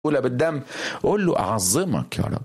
مغسوله بالدم قول له اعظمك يا رب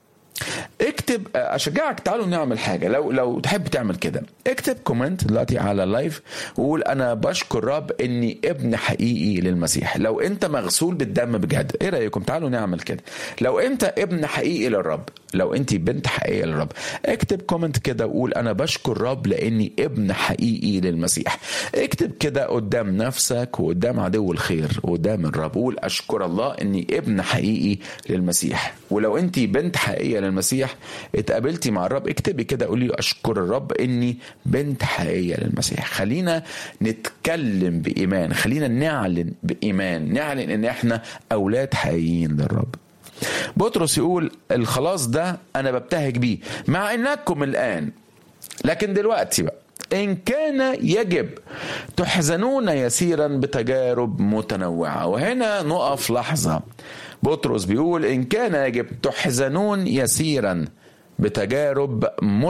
اكتب اشجعك تعالوا نعمل حاجه لو لو تحب تعمل كده اكتب كومنت دلوقتي على اللايف وقول انا بشكر رب اني ابن حقيقي للمسيح لو انت مغسول بالدم بجد ايه رايكم تعالوا نعمل كده لو انت ابن حقيقي للرب لو انت بنت حقيقيه للرب اكتب كومنت كده وقول انا بشكر رب لاني ابن حقيقي للمسيح اكتب كده قدام نفسك وقدام عدو الخير وقدام الرب قول اشكر الله اني ابن حقيقي للمسيح ولو انت بنت حقيقيه للمسيح اتقابلتي مع الرب اكتبي كده قولي اشكر الرب اني بنت حقيقيه للمسيح خلينا نتكلم بايمان خلينا نعلن بايمان نعلن ان احنا اولاد حقيقيين للرب بطرس يقول الخلاص ده انا ببتهج بيه مع انكم الان لكن دلوقتي بقى إن كان يجب تحزنون يسيرا بتجارب متنوعة وهنا نقف لحظة بطرس بيقول إن كان يجب تحزنون يسيرا بتجارب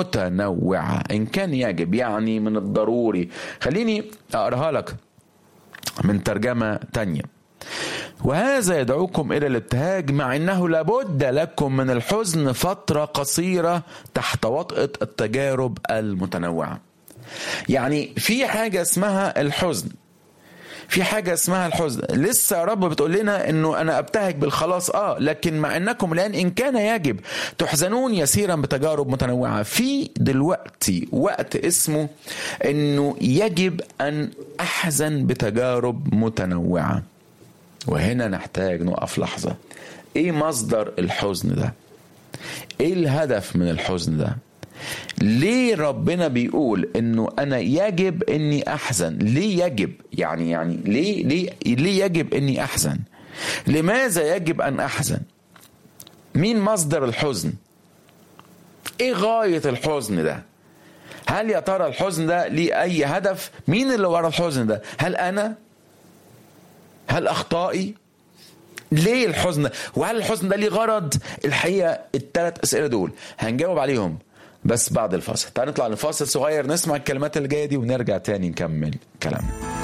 متنوعة إن كان يجب يعني من الضروري خليني أقرأها لك من ترجمة تانية وهذا يدعوكم الى الابتهاج مع انه لابد لكم من الحزن فتره قصيره تحت وطأة التجارب المتنوعه. يعني في حاجه اسمها الحزن. في حاجة اسمها الحزن لسه يا رب بتقول لنا انه انا ابتهج بالخلاص اه لكن مع انكم الان ان كان يجب تحزنون يسيرا بتجارب متنوعة في دلوقتي وقت اسمه انه يجب ان احزن بتجارب متنوعة وهنا نحتاج نقف لحظة ايه مصدر الحزن ده ايه الهدف من الحزن ده ليه ربنا بيقول انه انا يجب اني احزن ليه يجب يعني يعني ليه ليه ليه يجب اني احزن لماذا يجب ان احزن مين مصدر الحزن ايه غاية الحزن ده هل يا ترى الحزن ده ليه اي هدف مين اللي ورا الحزن ده هل انا هل اخطائي ليه الحزن وهل الحزن ده ليه غرض الحقيقه الثلاث اسئله دول هنجاوب عليهم بس بعد الفاصل تعال نطلع لفاصل صغير نسمع الكلمات اللي جايه دي ونرجع تاني نكمل كلامنا